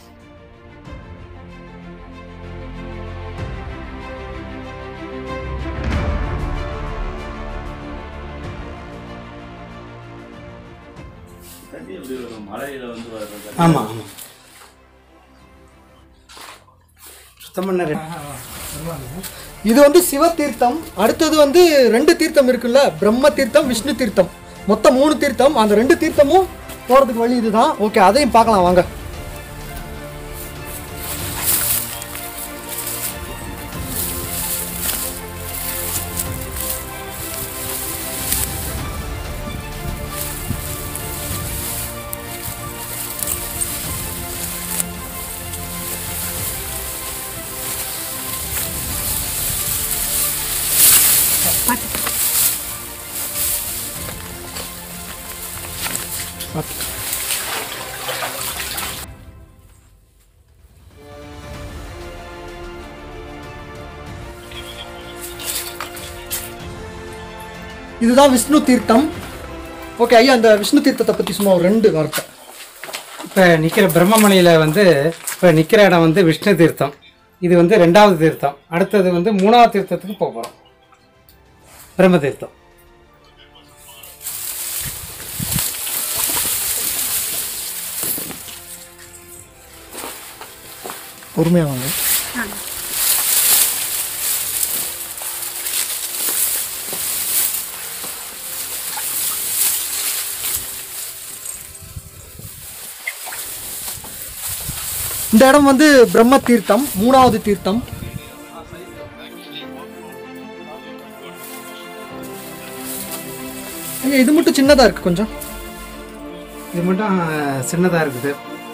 ஆமாம் ஆமாம் சுத்தம் பண்ண ரெ- இது வந்து சிவ தீர்த்தம் அடுத்தது வந்து ரெண்டு தீர்த்தம் இருக்குல்ல பிரம்ம தீர்த்தம் விஷ்ணு தீர்த்தம் மொத்தம் மூணு தீர்த்தம் அந்த ரெண்டு தீர்த்தமும் போகிறதுக்கு வழி இதுதான் ஓகே அதையும் பார்க்கலாம் வாங்க இதுதான் விஷ்ணு தீர்த்தம் ஓகே ஐயா அந்த விஷ்ணு தீர்த்தத்தை பற்றி சும்மா ஒரு ரெண்டு வார்த்தை இப்போ நிற்கிற பிரம்மமலையில் வந்து இப்போ நிற்கிற இடம் வந்து விஷ்ணு தீர்த்தம் இது வந்து ரெண்டாவது தீர்த்தம் அடுத்தது வந்து மூணாவது தீர்த்தத்துக்கு போக போகிறோம் பிரம்ம தீர்த்தம் பொறுமையாக வாங்க இந்த இடம் வந்து பிரம்ம தீர்த்தம் மூணாவது தீர்த்தம் ஐயா, இது மட்டும் சின்னதா இருக்கு கொஞ்சம் இது மட்டும் சின்னதாக இருக்குது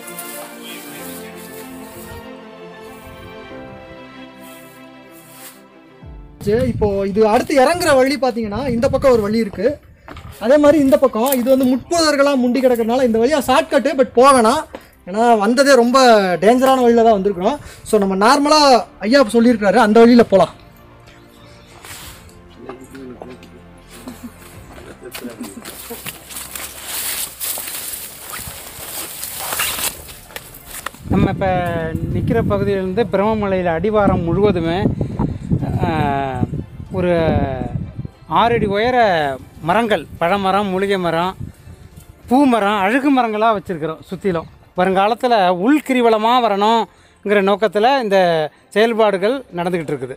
சரி, இப்போ இது அடுத்து இறங்குற வழி பார்த்தீங்கன்னா இந்த பக்கம் ஒரு வழி இருக்கு அதே மாதிரி இந்த பக்கம் இது வந்து முட்புதர்களாக முண்டி கிடக்கிறதுனால இந்த வழியாக ஷார்ட்கட்டு பட் போகணும் ஏன்னா வந்ததே ரொம்ப டேஞ்சரான வழியில் தான் வந்திருக்கிறோம் ஸோ நம்ம நார்மலாக ஐயா சொல்லியிருக்காரு அந்த வழியில் போகலாம் நம்ம இப்போ நிற்கிற பகுதியிலேருந்து பிரம்மமலையில் அடிவாரம் முழுவதுமே ஆஹ், ஒரு ஆறடி உயர மரங்கள் பழமரம் மூலிகை மரம் பூ மரம் அழகு மரங்களாக வச்சுருக்கிறோம் சுற்றிலும் வருங்காலத்தில் உள்கிரிவலமாக வரணுங்கிற நோக்கத்தில் இந்த செயல்பாடுகள் நடந்துக்கிட்டு இருக்குது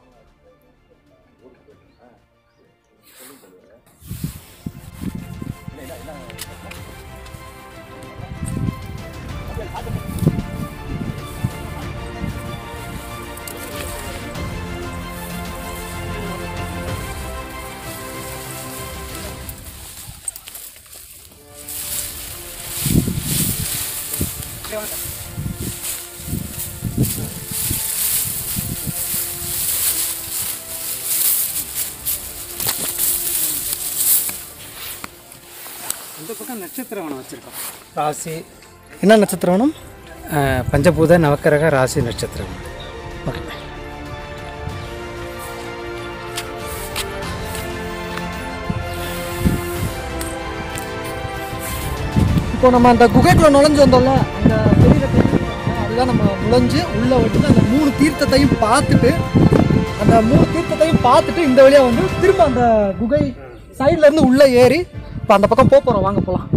இந்த பக்கம் நட்சத்திரவனம் வச்சுருக்கோம் ராசி என்ன நட்சத்திரம் ஆஹ், பஞ்சபூத நவக்கிரக ராசி நட்சத்திரம் ஓகே இப்போ நம்ம அந்த குகைக்குள்ள நுழைஞ்சு வந்தோம்ல அந்த தெரியுற தெரியுற அதுதான் நம்ம நுழைஞ்சு உள்ள வந்து அந்த மூணு தீர்த்தத்தையும் பார்த்துட்டு அந்த மூணு தீர்த்தத்தையும் பார்த்துட்டு இந்த வழியா வந்து திரும்ப அந்த குகை சைடுல இருந்து உள்ள ஏறி இப்போ அந்த பக்கம் போக போறோம் வாங்க போலாம்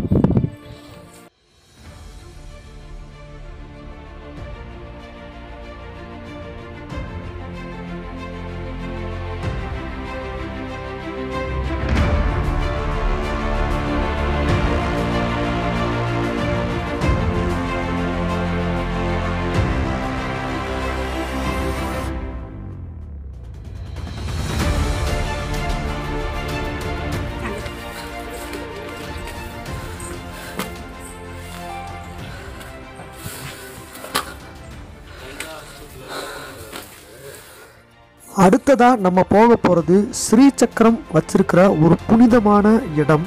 அடுத்ததாக நம்ம போக போகிறது ஸ்ரீசக்கரம் வச்சிருக்கிற ஒரு புனிதமான இடம்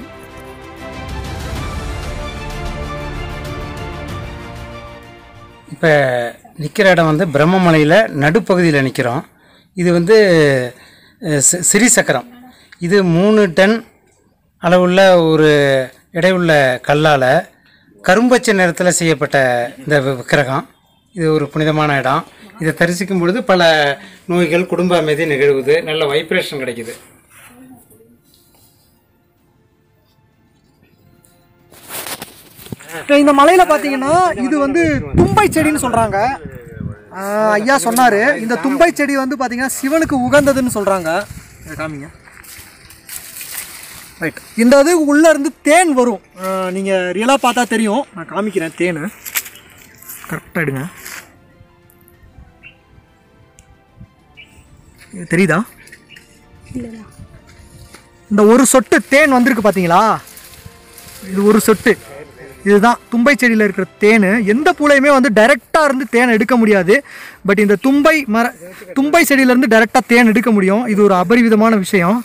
இப்போ நிற்கிற இடம் வந்து பிரம்மமலையில் நடுப்பகுதியில் நிற்கிறோம் இது வந்து அஹ், சி- சிறி சக்கரம் இது மூணு டன் அளவுள்ள ஒரு எடையுள்ள கல்லால் கரும்பச்சை நிறத்தில் செய்யப்பட்ட இந்த வி- விக்கிரகம் இது ஒரு புனிதமான இடம் இதை தரிசிக்கும் பொழுது பல நோய்கள் குடும்ப அமைதி நிகழ்வுது நல்ல வைப்ரேஷன் கிடைக்குது இந்த மலையில் பார்த்தீங்கன்னா இது வந்து தும்பை செடின்னு சொல்கிறாங்க ஐயா சொன்னார் இந்த தும்பை செடி வந்து பார்த்தீங்கன்னா சிவனுக்கு உகந்ததுன்னு சொல்கிறாங்க காமிங்க ரைட் இந்த இது உள்ளே இருந்து தேன் வரும் நீங்கள் ரியலாக பார்த்தா தெரியும் நான் காமிக்கிறேன் தேன் கரெக்டாக எடுங்க இது தெரியுதா இந்த ஒரு சொட்டு தேன் வந்திருக்கு பார்த்தீங்களா இது ஒரு சொட்டு இதுதான் தும்பை செடியில் இருக்கிற தேன் எந்த பூலையுமே வந்து டைரெக்டாக இருந்து தேன் எடுக்க முடியாது பட் இந்த தும்பை மர தும்பை செடியிலேருந்து டைரெக்டாக தேன் எடுக்க முடியும் இது ஒரு அபரிவிதமான விஷயம்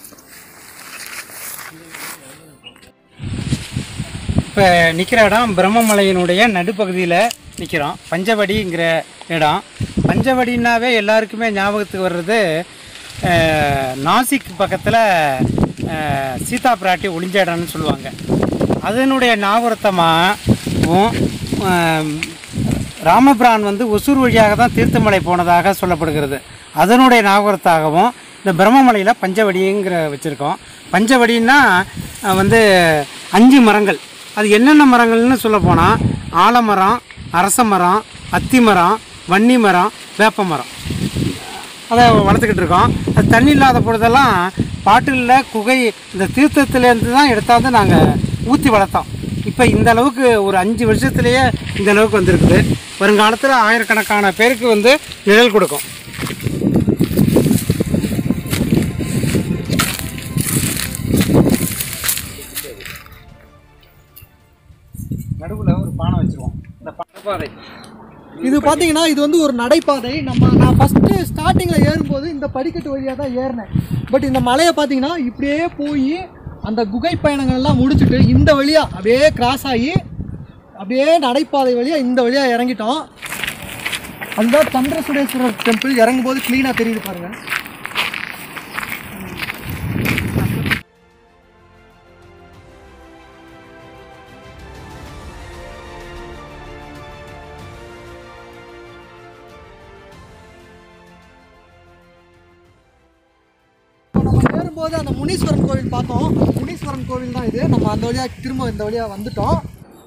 இப்போ நிற்கிற இடம் பிரம்மமலையினுடைய நடுப்பகுதியில் நிற்கிறோம் பஞ்சவடிங்கிற இடம் பஞ்சவடினாவே எல்லாருக்குமே ஞாபகத்துக்கு வர்றது அஹ், நாசிக் பக்கத்தில் சீதா பிராட்டி ஒளிஞ்ச இடம்னு சொல்லுவாங்க அதனுடைய ஞாபகத்தமாகவும் ராமபிரான் வந்து ஒசூர் வழியாக தான் தீர்த்தமலை போனதாக சொல்லப்படுகிறது அதனுடைய ஞாபகத்தாகவும் இந்த பிரம்மமலையில் பஞ்சவடிங்கிற வச்சுருக்கோம் பஞ்சவடின்னா அஹ், வந்து அஞ்சு மரங்கள் அது என்னென்ன மரங்கள்னு சொல்ல போனால் ஆலமரம் அரச மரம் அத்தி மரம் வன்னி மரம் வேப்ப மரம் அதை வளர்த்துக்கிட்டு இருக்கோம் அது தண்ணி இல்லாத பொழுதெல்லாம் பாட்டிலில் குகை இந்த தீர்த்தத்துலேருந்து தான் எடுத்தாந்து நாங்கள் ஊற்றி வளர்த்தோம் இப்போ இந்த அளவுக்கு ஒரு அஞ்சு வருஷத்துலேயே இந்த அளவுக்கு வந்திருக்குது வருங்காலத்தில் ஆயிரக்கணக்கான பேருக்கு வந்து நிழல் கொடுக்கும் நடுவில் ஒரு பானை வச்சுருவோம் இந்த பானை இது பார்த்தீங்கன்னா இது வந்து ஒரு நடைபாதை நம்ம நான் ஃபஸ்ட்டு ஸ்டார்டிங்கில் ஏறும்போது இந்த படிக்கட்டு வழியாக தான் ஏறினேன் பட் இந்த மலையை பார்த்தீங்கன்னா இப்படியே போய் அந்த குகை பயணங்கள்லாம் முடிச்சுட்டு இந்த வழியாக அப்படியே கிராஸ் ஆகி அப்படியே நடைபாதை வழியாக இந்த வழியாக இறங்கிட்டோம் அதுதான் சந்திரசுடேஸ்வரர் டெம்பிள் இறங்கும்போது க்ளீனாக தெரியுது பாருங்கள் நம்ம ஏறும்போது அந்த முனீஸ்வரன் கோவில் பார்த்தோம் அந்த முனீஸ்வரன் கோவில் தான் இது நம்ம அந்த வழியாக திரும்ப இந்த வழியாக வந்துட்டோம்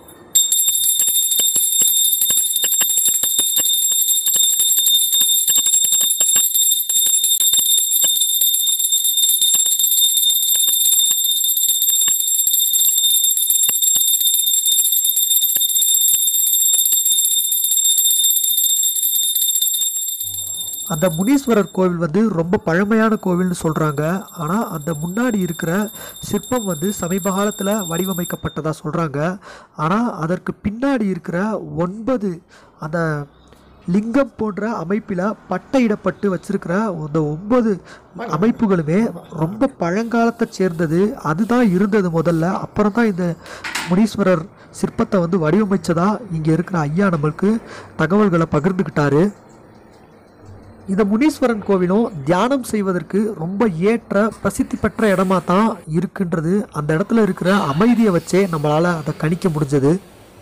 அந்த முனீஸ்வரர் கோவில் வந்து ரொம்ப பழமையான கோவில்னு சொல்கிறாங்க ஆனால் அந்த முன்னாடி இருக்கிற சிற்பம் வந்து சமீப காலத்தில் வடிவமைக்கப்பட்டதாக சொல்கிறாங்க ஆனால் அதற்கு பின்னாடி இருக்கிற ஒன்பது அந்த லிங்கம் போன்ற அமைப்பில் பட்டையிடப்பட்டு வச்சிருக்கிற அந்த ஒன்பது அமைப்புகளுமே ரொம்ப பழங்காலத்தை சேர்ந்தது அதுதான் இருந்தது முதல்ல அப்புறம் தான் இந்த முனீஸ்வரர் சிற்பத்தை வந்து வடிவமைச்சதா இங்கே இருக்கிற ஐயா நம்மளுக்கு தகவல்களை பகிர்ந்துக்கிட்டாரு இந்த முனீஸ்வரன் கோவிலும் தியானம் செய்வதற்கு ரொம்ப ஏற்ற பிரசித்தி பெற்ற இடமா தான் இருக்குன்றது அந்த இடத்துல இருக்கிற அமைதியை வச்சே நம்மளால் அதை கணிக்க முடிஞ்சது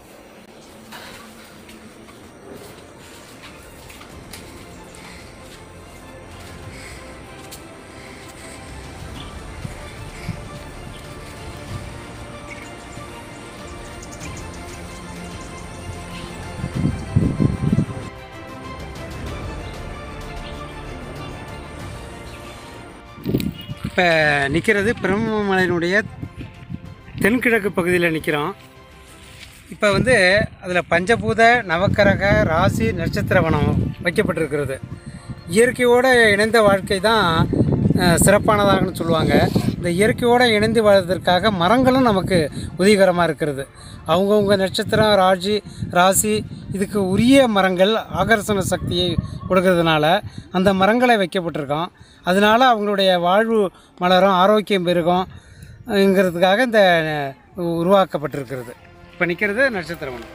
இப்போ நிற்கிறது பிரம்மமலையினுடைய தென்கிழக்கு பகுதியில் நிற்கிறோம் இப்போ வந்து அதில் பஞ்சபூத நவக்கரக ராசி நட்சத்திர வனம் வைக்கப்பட்டிருக்கிறது இயற்கையோடு இணைந்த வாழ்க்கை தான் அஹ், சிறப்பானதாகன்னு சொல்லுவாங்க இந்த இயற்கையோடு இணைந்து வாழ்வதற்காக மரங்களும் நமக்கு உதவிகரமாக இருக்கிறது அவங்கவுங்க நட்சத்திரம் ராஜி ராசி இதுக்கு உரிய மரங்கள் ஆகர்ஷண சக்தியை கொடுக்கறதுனால அந்த மரங்களை வைக்கப்பட்டிருக்கோம் அதனால அவங்களுடைய வாழ்வு மலரும் ஆரோக்கியம் பெருகும் ங்கிறதுக்காக இந்த அஹ், உருவாக்கப்பட்டிருக்கிறது இப்போ நிற்கிறது நட்சத்திரவனம்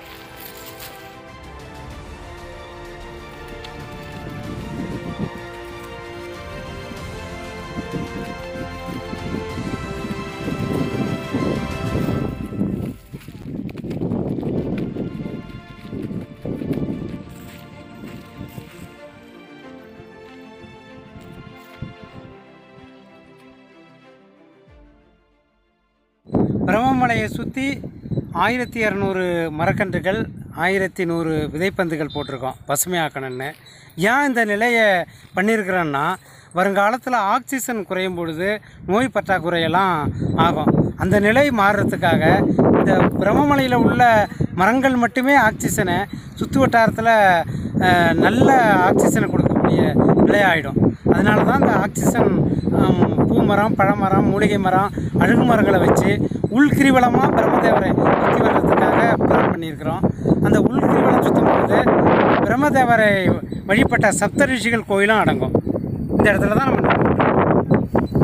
பிரம்மமலையை சுற்றி ஆயிரத்தி இரநூறு மரக்கன்றுகள் ஆயிரத்தி நூறு விதைப்பந்துகள் போட்டிருக்கோம் பசுமையாக்கணும்னு ஏன் இந்த நிலையை பண்ணியிருக்கிறோன்னா வருங்காலத்தில் ஆக்சிஜன் குறையும் பொழுது நோய் பற்றாக்குறையெல்லாம் ஆகும் அந்த நிலை மாறுறதுக்காக இந்த பிரம்மமலையில் உள்ள மரங்கள் மட்டுமே ஆக்சிஜனை சுற்று வட்டாரத்தில் அஹ், நல்ல ஆக்சிஜனை கொடுக்கக்கூடிய நிலையாயிடும் அதனால தான் இந்த ஆக்சிஜன் ஆம், பூ மரம் பழமரம் மூலிகை மரம் அழுகு மரங்களை வச்சு உள்கிரிவலமாக பிரம்மதேவரை சுற்றி வர்றதுக்காக பிளான் பண்ணியிருக்கிறோம் அந்த உள்கிரிவலம் சுற்றும் பொழுது பிரம்மதேவரை வழிபட்ட சப்த ரிஷிகள் கோயிலும் அடங்கும் இந்த இடத்துல தான் நம்ம நிக்கிறோம்.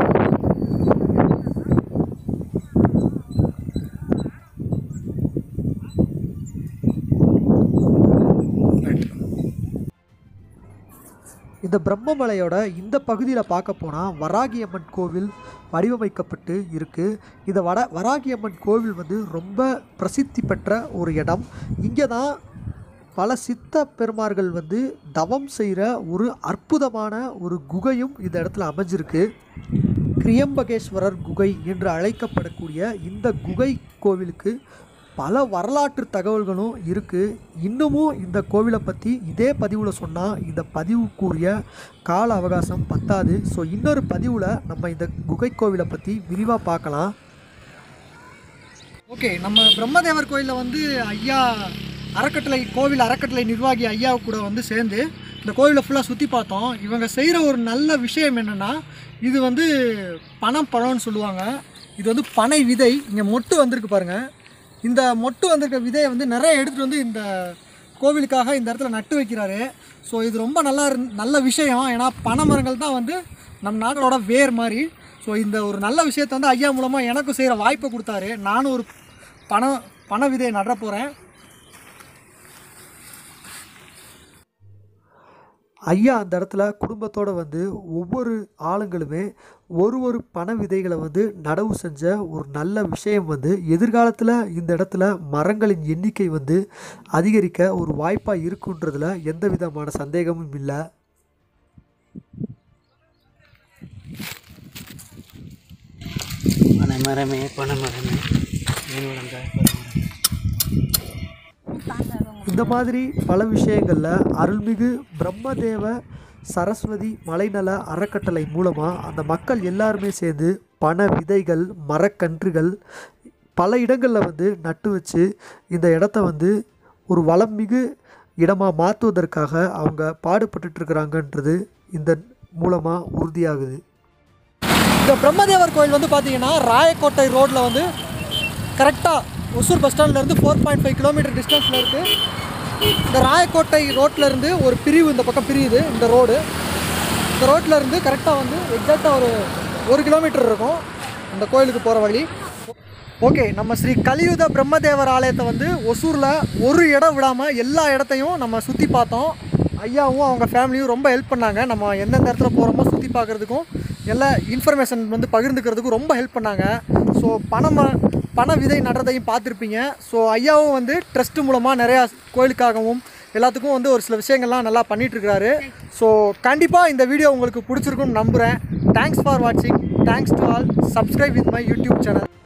இந்த பிரம்மமலையோட இந்த பகுதியில் பார்க்க போனால் வராகியம்மன் கோவில் வடிவமைக்கப்பட்டு இருக்குது இந்த வட வராகியம்மன் கோவில் வந்து ரொம்ப பிரசித்தி பெற்ற ஒரு இடம் இங்கே தான் பல சித்த பெருமார்கள் வந்து தவம் செய்கிற ஒரு அற்புதமான ஒரு குகையும் இந்த இடத்துல அமைஞ்சிருக்கு கிரியம்பகேஸ்வரர் குகை என்று அழைக்கப்படக்கூடிய இந்த குகை கோவிலுக்கு பல வரலாற்று தகவல்களும் இருக்குது இன்னமும் இந்த கோவிலை பற்றி இதே பதிவில் சொன்னால் இந்த பதிவுக்குரிய கால அவகாசம் பத்தாது ஸோ இன்னொரு பதிவில் நம்ம இந்த குகை கோவிலை பற்றி விரிவாக பார்க்கலாம் ஓகே நம்ம பிரம்மதேவர் கோயிலில் வந்து ஐயா அறக்கட்டளை கோவில் அறக்கட்டளை நிர்வாகி ஐயா கூட வந்து சேர்ந்து இந்த கோவிலை ஃபுல்லாக சுற்றி பார்த்தோம் இவங்க செய்கிற ஒரு நல்ல விஷயம் என்னென்னா இது வந்து பணம் பழம்னு சொல்லுவாங்க இது வந்து பனை விதை இங்கே மொட்டு வந்திருக்கு பாருங்கள் இந்த மொட்டு வந்திருக்க விதையை வந்து நிறைய எடுத்துகிட்டு வந்து இந்த கோவிலுக்காக இந்த இடத்துல நட்டு வைக்கிறாரு ஸோ இது ரொம்ப நல்லா இருந் நல்ல விஷயம் ஏன்னா பனை மரங்கள் தான் வந்து நம் நாட்டோட வேர் மாதிரி ஸோ இந்த ஒரு நல்ல விஷயத்தை வந்து ஐயா மூலமாக எனக்கும் செய்கிற வாய்ப்பை கொடுத்தாரு நானும் ஒரு பண பண விதையை நட போகிறேன் ஐயா அந்த இடத்துல குடும்பத்தோடு வந்து ஒவ்வொரு ஆளுங்களுமே ஒரு ஒரு பண விதைகளை வந்து நடவு செஞ்ச ஒரு நல்ல விஷயம் வந்து எதிர்காலத்தில் இந்த இடத்துல மரங்களின் எண்ணிக்கை வந்து அதிகரிக்க ஒரு வாய்ப்பாக இருக்குன்றதுல எந்த விதமான சந்தேகமும் இல்லை பனைமரமே பனைமரமே மீன் வளர்ந்த இந்த மாதிரி பல விஷயங்களில் அருள்மிகு பிரம்மதேவ சரஸ்வதி மலைநல அறக்கட்டளை மூலமாக அந்த மக்கள் எல்லாருமே சேர்ந்து பண விதைகள் மரக்கன்றுகள் பல இடங்களில் வந்து நட்டு வச்சு இந்த இடத்த வந்து ஒரு வளம்மிகு இடமாக மாற்றுவதற்காக அவங்க பாடுபட்டுட்டு இருக்கிறாங்கன்றது இந்த மூலமாக உறுதியாகுது இந்த பிரம்மதேவர் கோயில் வந்து பார்த்தீங்கன்னா ராயக்கோட்டை ரோட்டில் வந்து கரெக்டாக ஒசூர் பஸ் ஸ்டாண்ட்லேருந்து ஃபோர் பாயிண்ட் ஃபைவ் கிலோமீட்டர் டிஸ்டன்ஸில் இருக்குது இந்த ராயக்கோட்டை ரோட்ல இருந்து ஒரு பிரிவு இந்த பக்கம் பிரியுது இந்த ரோடு இந்த ரோட்ல இருந்து கரெக்டாக வந்து எக்ஸாக்டாக ஒரு ஒரு கிலோமீட்டர் இருக்கும் இந்த கோயிலுக்கு போகிற வழி ஓகே நம்ம ஸ்ரீ கலியுத பிரம்மதேவர் ஆலயத்தை வந்து ஒசூரில் ஒரு இடம் விடாமல் எல்லா இடத்தையும் நம்ம சுற்றி பார்த்தோம் ஐயாவும் அவங்க ஃபேமிலியும் ரொம்ப ஹெல்ப் பண்ணாங்க நம்ம எந்தெந்த இடத்துல போகிறோமோ சுற்றி பார்க்குறதுக்கும் எல்லா இன்ஃபர்மேஷன் வந்து பகிர்ந்துக்கிறதுக்கும் ரொம்ப ஹெல்ப் பண்ணாங்க ஸோ பணம் பண விதை நடுறதையும் பார்த்துருப்பீங்க ஸோ ஐயாவும் வந்து ட்ரஸ்ட் மூலமாக நிறையா கோயிலுக்காகவும் எல்லாத்துக்கும் வந்து ஒரு சில விஷயங்கள்லாம் நல்லா பண்ணிட்டு இருக்காரு ஸோ கண்டிப்பாக இந்த வீடியோ உங்களுக்கு பிடிச்சிருக்குன்னு நம்புகிறேன் தேங்க்ஸ் ஃபார் வாட்சிங் thanks to all subscribe with my YouTube channel